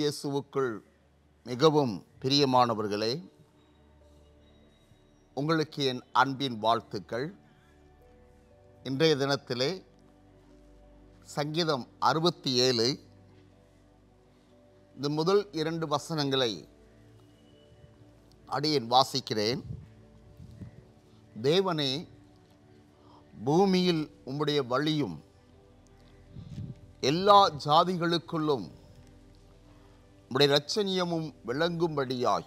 இயேசுவுக்குள் மிகவும் பிரியமானவர்களே உங்களுக்கு என் அன்பின் வாழ்த்துக்கள் இன்றைய தினத்திலே சங்கீதம் அறுபத்தி ஏழு இந்த முதல் இரண்டு வசனங்களை அடியேன் வாசிக்கிறேன் தேவனே பூமியில் உம்முடைய வழியும் எல்லா ஜாதிகளுக்குள்ளும் உம்முடைய இரட்சணியமும் விளங்கும்படியாய்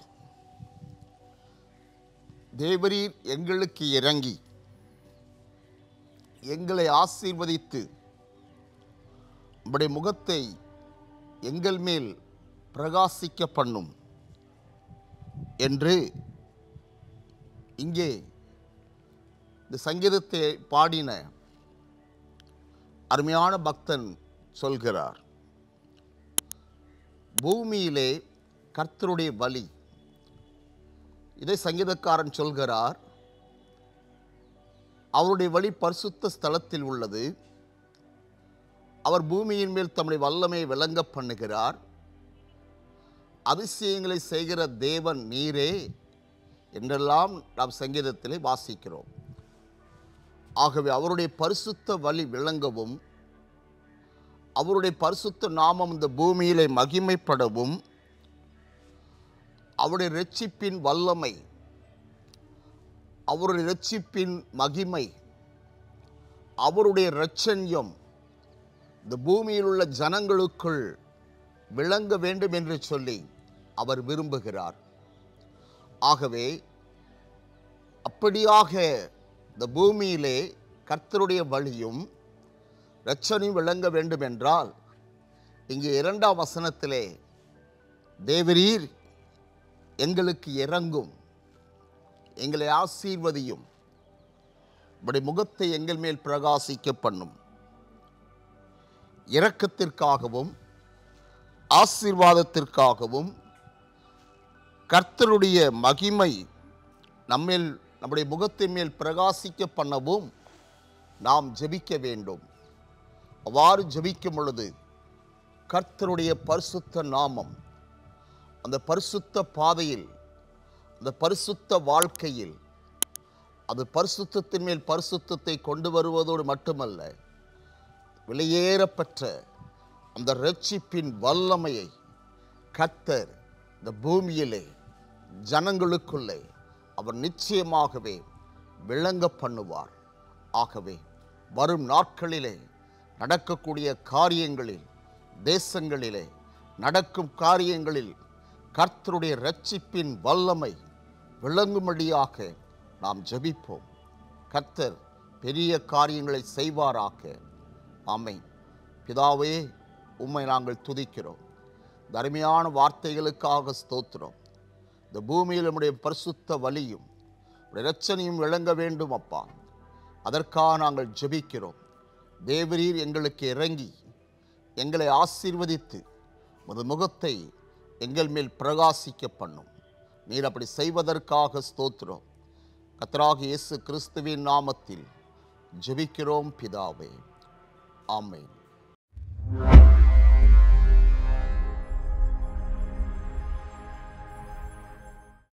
தேவரீர் எங்களுக்கு இறங்கி எங்களை ஆசீர்வதித்து உம்முடைய முகத்தை எங்கள் மேல் பிரகாசிக்க பண்ணும் என்று இங்கே இந்த சங்கீதத்தை பாடின அருமையான பக்தன் சொல்கிறார் பூமியிலே கர்த்தருடைய வழி இதை சங்கீதக்காரன் சொல்கிறார் அவருடைய வழி பரிசுத்த ஸ்தலத்தில் உள்ளது அவர் பூமியின் மேல் தம்முடைய வல்லமை விளங்க பண்ணுகிறார் அதிசயங்களை செய்கிற தேவன் நீரே என்றெல்லாம் நாம் சங்கீதத்திலே வாசிக்கிறோம் ஆகவே அவருடைய பரிசுத்த வழி விளங்கவும் அவருடைய பரிசுத்த நாமம் இந்த பூமியிலே மகிமைப்படவும் அவருடைய இரட்சிப்பின் வல்லமை அவருடைய இரட்சிப்பின் மகிமை அவருடைய இரட்சண்யம் இந்த பூமியில் உள்ள ஜனங்களுக்குள் விளங்க வேண்டும் என்று சொல்லி அவர் விரும்புகிறார் ஆகவே அப்படியாக இந்த பூமியிலே கர்த்தருடைய வழியும் இரட்சனையும் விளங்க வேண்டும் என்றால் இங்கே இரண்டாம் வசனத்திலே தேவரீர் எங்களுக்கு இறங்கும் எங்களை ஆசீர்வதியும் உடைய முகத்தை எங்கள் மேல் பிரகாசிக்க பண்ணும் இரக்கத்திற்காகவும் ஆசீர்வாதத்திற்காகவும் கர்த்தருடைய மகிமை நம்மேல் நம்முடைய முகத்தின் மேல் பிரகாசிக்க பண்ணவும் நாம் ஜெபிக்க வேண்டும் அவ்வாறு ஜெபிக்கும் பொழுது கர்த்தருடைய பரிசுத்த நாமம் அந்த பரிசுத்த பாதையில் அந்த பரிசுத்த வாழ்க்கையில் அது பரிசுத்தத்தின் மேல் பரிசுத்தத்தை கொண்டு வருவதோடு மட்டுமல்ல வெளியேறப்பெற்ற அந்த ரட்சிப்பின் வல்லமையை கர்த்தர் இந்த பூமியிலே ஜனங்களுக்குள்ளே அவர் நிச்சயமாகவே விளங்க பண்ணுவார் ஆகவே வரும் நாட்களிலே நடக்கக்கூடிய காரியங்களில் தேசங்களிலே நடக்கும் காரியங்களில் கர்த்தருடைய ரட்சிப்பின் வல்லமை விளங்கும்படியாக நாம் ஜெபிப்போம் கர்த்தர் பெரிய காரியங்களை செய்வாராக ஆமை பிதாவே உம்மை நாங்கள் துதிக்கிறோம் இந்த அருமையான வார்த்தைகளுக்காக ஸ்தோத்திரம் இந்த பூமியில் நம்முடைய பரிசுத்த வழியும் இரட்சனையும் விளங்க வேண்டும் அப்பா அதற்காக நாங்கள் ஜெபிக்கிறோம் தேவரீர் எங்களுக்கு இறங்கி எங்களை ஆசீர்வதித்து உமது முகத்தை எங்கள் மேல் பிரகாசிக்க பண்ணும் நீர் அப்படி செய்வதற்காக ஸ்தோத்திரம் கத்தராக இயேசு கிறிஸ்துவின் நாமத்தில் ஜெபிக்கிறோம் பிதாவே ஆமென்